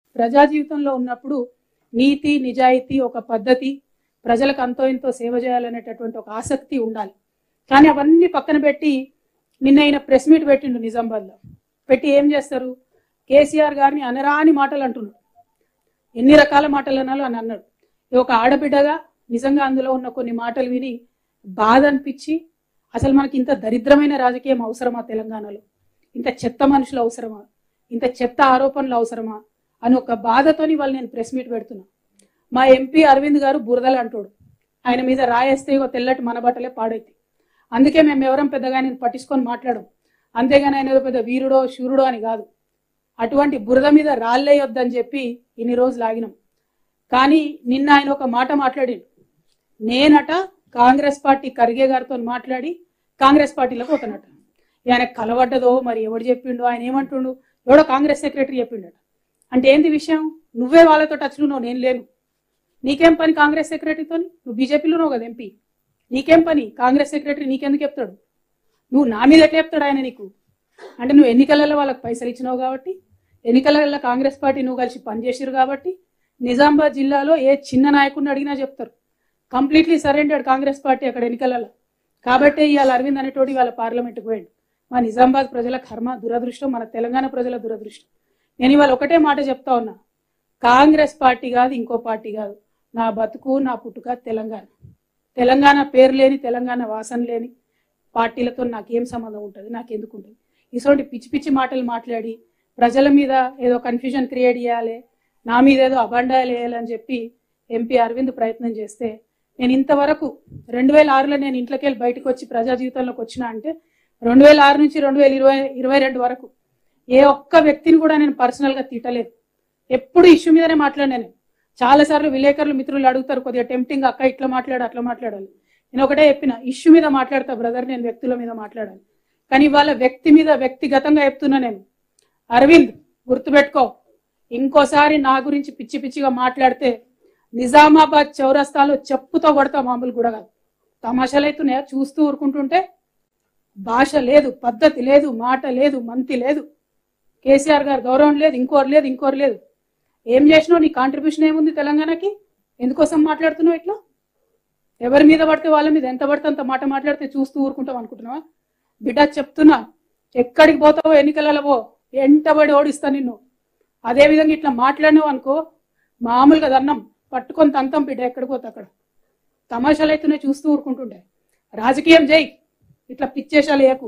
ప్రజా జీవితంలో ఉన్నప్పుడు నీతి నిజాయితీ ఒక పద్ధతి ప్రజలకు అంతో ఇంతో సేవ చేయాలనేటటువంటి ఒక ఆసక్తి ఉండాలి కానీ అవన్నీ పక్కన పెట్టి నిన్న ఆయన ప్రెస్ మీట్ పెట్టిండు నిజామాబాద్లో పెట్టి ఏం చేస్తారు కేసీఆర్ గారిని అనరాని మాటలు అంటున్నాడు ఎన్ని రకాల మాటలు అనాలో అని అన్నాడు ఈ ఒక ఆడబిడ్డగా నిజంగా అందులో ఉన్న కొన్ని మాటలు విని బాధ అనిపించి అసలు మనకి ఇంత దరిద్రమైన రాజకీయం అవసరమా తెలంగాణలో ఇంత చెత్త మనుషులు అవసరమా ఇంత చెత్త ఆరోపణలు అవసరమా అని ఒక బాధతోని వాళ్ళు నేను ప్రెస్ మీట్ పెడుతున్నా మా ఎంపీ అరవింద్ గారు బురదలు అంటాడు ఆయన మీద రాయేస్తే ఇగో తెల్లటి మన బట్టలే పాడైతే అందుకే మేము ఎవరం పెద్దగా నేను పట్టించుకొని మాట్లాడం అంతేగాని ఆయన ఏదో పెద్ద వీరుడో శూరుడో అని కాదు అటువంటి బురద మీద రాళ్ళేయొద్దని చెప్పి ఇన్ని రోజులు ఆగినాం కానీ నిన్న ఆయన ఒక మాట మాట్లాడిండు నేనట కాంగ్రెస్ పార్టీ ఖర్గే గారితో మాట్లాడి కాంగ్రెస్ పార్టీలో పోతానట ఆయన కలవడ్డదో మరి ఎవడు చెప్పిండు ఆయన ఏమంటుండు ఎవడో కాంగ్రెస్ సెక్రటరీ చెప్పిండట అంటే ఏంది విషయం నువ్వే వాళ్ళతో టచ్లో ఉన్నావు నేను లేను నీకేం పని కాంగ్రెస్ సెక్రటరీతో నువ్వు బీజేపీలో ఉన్నావు కదా ఎంపీ నీకేం పని కాంగ్రెస్ సెక్రటరీ నీకెందుకు చెప్తాడు నువ్వు నా మీద ఎట్లా చెప్తాడు ఆయన నీకు అంటే నువ్వు ఎన్నికలలో వాళ్ళకి పైసలు ఇచ్చినావు కాబట్టి ఎన్నికలలో కాంగ్రెస్ పార్టీ నువ్వు కలిసి పనిచేసిరు కాబట్టి నిజామాబాద్ జిల్లాలో ఏ చిన్న నాయకుడిని అడిగినా చెప్తారు కంప్లీట్లీ సరెండర్డ్ కాంగ్రెస్ పార్టీ అక్కడ ఎన్నికలలో కాబట్టే ఇవాళ అరవింద్ అనేటోడు ఇవాళ పార్లమెంట్కి పోయాడు మా నిజామాబాద్ ప్రజల కర్మ దురదృష్టం మన తెలంగాణ ప్రజల దురదృష్టం నేను ఇవాళ ఒకటే మాట చెప్తా ఉన్నా కాంగ్రెస్ పార్టీ కాదు ఇంకో పార్టీ కాదు నా బతుకు నా పుట్టుక తెలంగాణ తెలంగాణ పేరు లేని తెలంగాణ వాసన లేని పార్టీలతో నాకేం సంబంధం ఉంటుంది నాకెందుకు ఉంటుంది ఇటువంటి పిచ్చి పిచ్చి మాటలు మాట్లాడి ప్రజల మీద ఏదో కన్ఫ్యూజన్ క్రియేట్ చేయాలి నా మీద ఏదో అబండాలు వేయాలని చెప్పి ఎంపీ అరవింద్ ప్రయత్నం చేస్తే నేను ఇంతవరకు రెండు వేల ఆరులో నేను ఇంట్లోకి వెళ్ళి బయటకు వచ్చి ప్రజా జీవితంలోకి వచ్చిన అంటే రెండు వేల ఆరు నుంచి రెండు వేల ఇరవై ఇరవై రెండు వరకు ఏ ఒక్క వ్యక్తిని కూడా నేను పర్సనల్గా తిట్టలేదు ఎప్పుడు ఇష్యూ మీదనే మాట్లాడినా నేను చాలాసార్లు విలేకరులు మిత్రులు అడుగుతారు కొద్దిగా టెంప్టింగ్ అక్క ఇట్లా మాట్లాడు అట్లా మాట్లాడాలి నేను ఒకటే చెప్పిన ఇష్యూ మీద మాట్లాడతా బ్రదర్ నేను వ్యక్తుల మీద మాట్లాడాలి కానీ ఇవాళ వ్యక్తి మీద వ్యక్తిగతంగా చెప్తున్నా నేను అరవింద్ గుర్తుపెట్టుకో ఇంకోసారి నా గురించి పిచ్చి పిచ్చిగా మాట్లాడితే నిజామాబాద్ చౌరస్తాలో చెప్పుతో కొడతా మామూలు కూడా కాదు తమాషాలు అవుతున్నాయా చూస్తూ ఊరుకుంటుంటే భాష లేదు పద్ధతి లేదు మాట లేదు మంతి లేదు కేసీఆర్ గారు గౌరవం లేదు ఇంకోరు లేదు ఇంకోరు లేదు ఏం చేసినావు నీ కాంట్రిబ్యూషన్ ఏముంది తెలంగాణకి ఎందుకోసం మాట్లాడుతున్నావు ఇట్లా ఎవరి మీద పడితే వాళ్ళ మీద ఎంత పడితే అంత మాట మాట్లాడితే చూస్తూ ఊరుకుంటాం అనుకుంటున్నావా బిడ్డ చెప్తున్నా ఎక్కడికి పోతావో ఎన్నికలలో పో ఎంటబడి ఓడిస్తా నిన్ను అదే విధంగా ఇట్లా మాట్లాడినావు అనుకో మామూలుగా దన్నం పట్టుకొని తంతం బిడ్డ ఎక్కడికి పోతా అక్కడ తమాషాలు అయితేనే చూస్తూ ఊరుకుంటుండే రాజకీయం చేయి ఇట్లా పిచ్చేషాలు వేయకు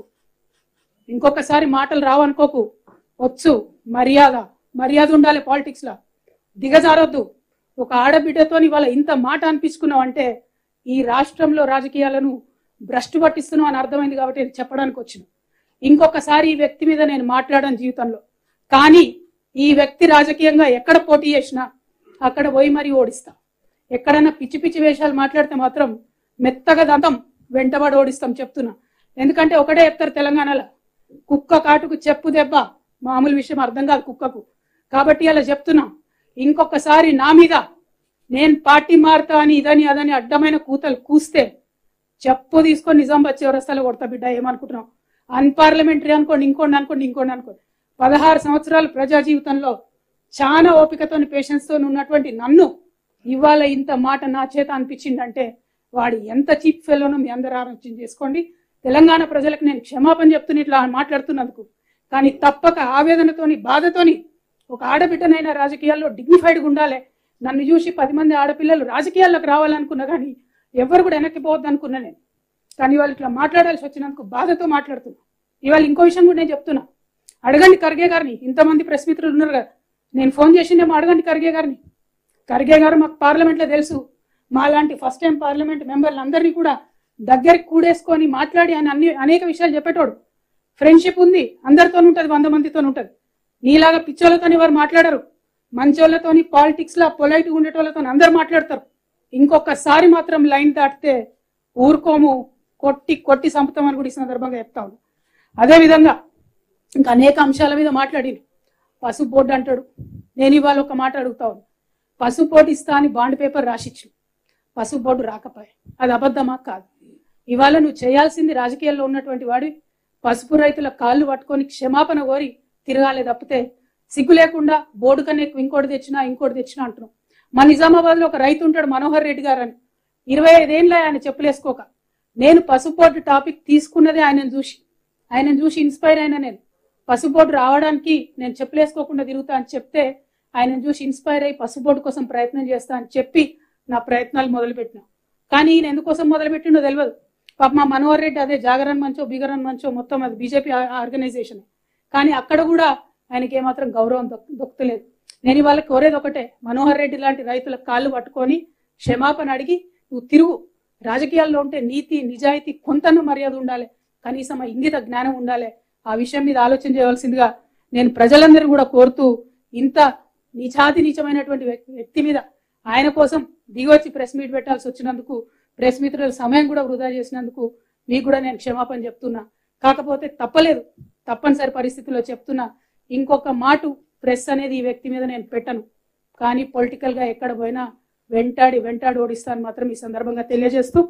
ఇంకొకసారి మాటలు రావనుకోకు వచ్చు మర్యాద మర్యాద ఉండాలి పాలిటిక్స్ లా దిగజారొద్దు ఒక ఆడబిడ్డతో ఇవాళ ఇంత మాట అనిపించుకున్నావు అంటే ఈ రాష్ట్రంలో రాజకీయాలను భ్రష్టు పట్టిస్తున్నావు అని అర్థమైంది కాబట్టి ఇది చెప్పడానికి వచ్చిన ఇంకొకసారి ఈ వ్యక్తి మీద నేను మాట్లాడాను జీవితంలో కానీ ఈ వ్యక్తి రాజకీయంగా ఎక్కడ పోటీ చేసినా అక్కడ పోయి మరీ ఓడిస్తా ఎక్కడైనా పిచ్చి పిచ్చి వేషాలు మాట్లాడితే మాత్రం మెత్తగా దంతం వెంటబడి ఓడిస్తాం చెప్తున్నా ఎందుకంటే ఒకటే చెప్తారు తెలంగాణలో కుక్క కాటుకు చెప్పు దెబ్బ మామూలు విషయం అర్థం కాదు కుక్కకు కాబట్టి అలా చెప్తున్నా ఇంకొకసారి నా మీద నేను పార్టీ మారుతా అని ఇదని అదని అడ్డమైన కూతలు కూస్తే చెప్పు తీసుకొని నిజామాబాద్ చివరస్తాలో కొడతా బిడ్డ ఏమనుకుంటున్నావు అన్పార్లమెంటరీ అనుకోండి ఇంకోండి అనుకోండి ఇంకోండి అనుకోండి పదహారు సంవత్సరాలు ప్రజా జీవితంలో చాలా ఓపికతోని పేషెన్స్ తో ఉన్నటువంటి నన్ను ఇవాళ ఇంత మాట నా చేత అనిపించిందంటే వాడు ఎంత చీప్ ఫెలోనో మీ అందరూ ఆలోచన చేసుకోండి తెలంగాణ ప్రజలకు నేను క్షమాపణ చెప్తున్న ఇట్లా మాట్లాడుతున్నందుకు కానీ తప్పక ఆవేదనతోని బాధతోని ఒక ఆడబిడ్డనైనా రాజకీయాల్లో డిగ్నిఫైడ్గా ఉండాలి నన్ను చూసి పది మంది ఆడపిల్లలు రాజకీయాల్లోకి రావాలనుకున్నా కానీ ఎవరు కూడా వెనక్కి పోవద్దు అనుకున్నా నేను కానీ వాళ్ళు ఇట్లా మాట్లాడాల్సి వచ్చినందుకు బాధతో మాట్లాడుతున్నా ఇవాళ ఇంకో విషయం కూడా నేను చెప్తున్నా అడగండి ఖర్గే గారిని ఇంతమంది ప్రెస్ మిత్రులు ఉన్నారు కదా నేను ఫోన్ చేసిందేమో అడగండి ఖర్గే గారిని ఖర్గే గారు మాకు పార్లమెంట్లో తెలుసు మా లాంటి ఫస్ట్ టైం పార్లమెంట్ మెంబర్లు అందరినీ కూడా దగ్గరికి కూడేసుకొని మాట్లాడి ఆయన అన్ని అనేక విషయాలు చెప్పేటోడు ఫ్రెండ్షిప్ ఉంది అందరితో ఉంటుంది వంద మందితో ఉంటుంది నీలాగా పిచ్చోళ్ళతోని వారు మాట్లాడరు మంచోళ్ళతోని పాలిటిక్స్ లా పొలైట్ ఉండేటోళ్ళతో అందరు మాట్లాడతారు ఇంకొకసారి మాత్రం లైన్ దాటితే ఊరుకోము కొట్టి కొట్టి సంపుతామని కూడా ఈ సందర్భంగా చెప్తా ఉన్నాను అదే విధంగా ఇంకా అనేక అంశాల మీద మాట్లాడింది పసుపు బోర్డు అంటాడు నేను ఇవాళ ఒక మాట అడుగుతా ఉన్నా పసుపు బోర్డు ఇస్తా అని బాండ్ పేపర్ రాసిచ్చు పసుపు బోర్డు రాకపోయా అది అబద్ధమా కాదు ఇవాళ నువ్వు చేయాల్సింది రాజకీయాల్లో ఉన్నటువంటి వాడి పసుపు రైతుల కాళ్ళు పట్టుకొని క్షమాపణ కోరి తిరగాలి తప్పితే సిగ్గు లేకుండా బోర్డు కన్నా ఎక్కువ ఇంకోటి తెచ్చినా ఇంకోటి తెచ్చినా అంటున్నాం మా నిజామాబాద్ లో ఒక రైతు ఉంటాడు మనోహర్ రెడ్డి గారు అని ఇరవై ఐదేళ్ళ ఆయన చెప్పులేసుకోక నేను పసుపోటు టాపిక్ తీసుకున్నదే ఆయనను చూసి ఆయనను చూసి ఇన్స్పైర్ అయినా నేను పసుపోటు రావడానికి నేను చెప్పులేసుకోకుండా తిరుగుతా అని చెప్తే ఆయనను చూసి ఇన్స్పైర్ అయ్యి పసుపోటు కోసం ప్రయత్నం చేస్తా అని చెప్పి నా ప్రయత్నాలు మొదలుపెట్టినా కానీ ఈయన ఎందుకోసం మొదలుపెట్టిండో తెలియదు పాప మా మనోహర్ రెడ్డి అదే జాగరణ మంచో బిగరన్ మంచో మొత్తం అది బీజేపీ ఆర్గనైజేషన్ కానీ అక్కడ కూడా ఆయనకి ఏమాత్రం గౌరవం దొక్- దొక్కుతలేదు నేను ఇవాళ కోరేది ఒకటే మనోహర్ రెడ్డి లాంటి రైతుల కాళ్ళు పట్టుకొని క్షమాపణ అడిగి నువ్వు తిరుగు రాజకీయాల్లో ఉంటే నీతి నిజాయితీ కొంతను మర్యాద ఉండాలి కనీసం ఆ ఇంగిత జ్ఞానం ఉండాలి ఆ విషయం మీద ఆలోచన చేయవలసిందిగా నేను ప్రజలందరూ కూడా కోరుతూ ఇంత నిజాతి నీచమైనటువంటి వ్యక్- వ్యక్తి మీద ఆయన కోసం దిగొచ్చి ప్రెస్ మీట్ పెట్టాల్సి వచ్చినందుకు ప్రెస్ మిత్రుల సమయం కూడా వృధా చేసినందుకు మీకు కూడా నేను క్షమాపణ చెప్తున్నా కాకపోతే తప్పలేదు తప్పనిసరి పరిస్థితుల్లో చెప్తున్నా ఇంకొక మాట ప్రెస్ అనేది ఈ వ్యక్తి మీద నేను పెట్టను కానీ పొలిటికల్ గా ఎక్కడ పోయినా వెంటాడి వెంటాడి ఓడిస్తాను మాత్రం ఈ సందర్భంగా తెలియజేస్తూ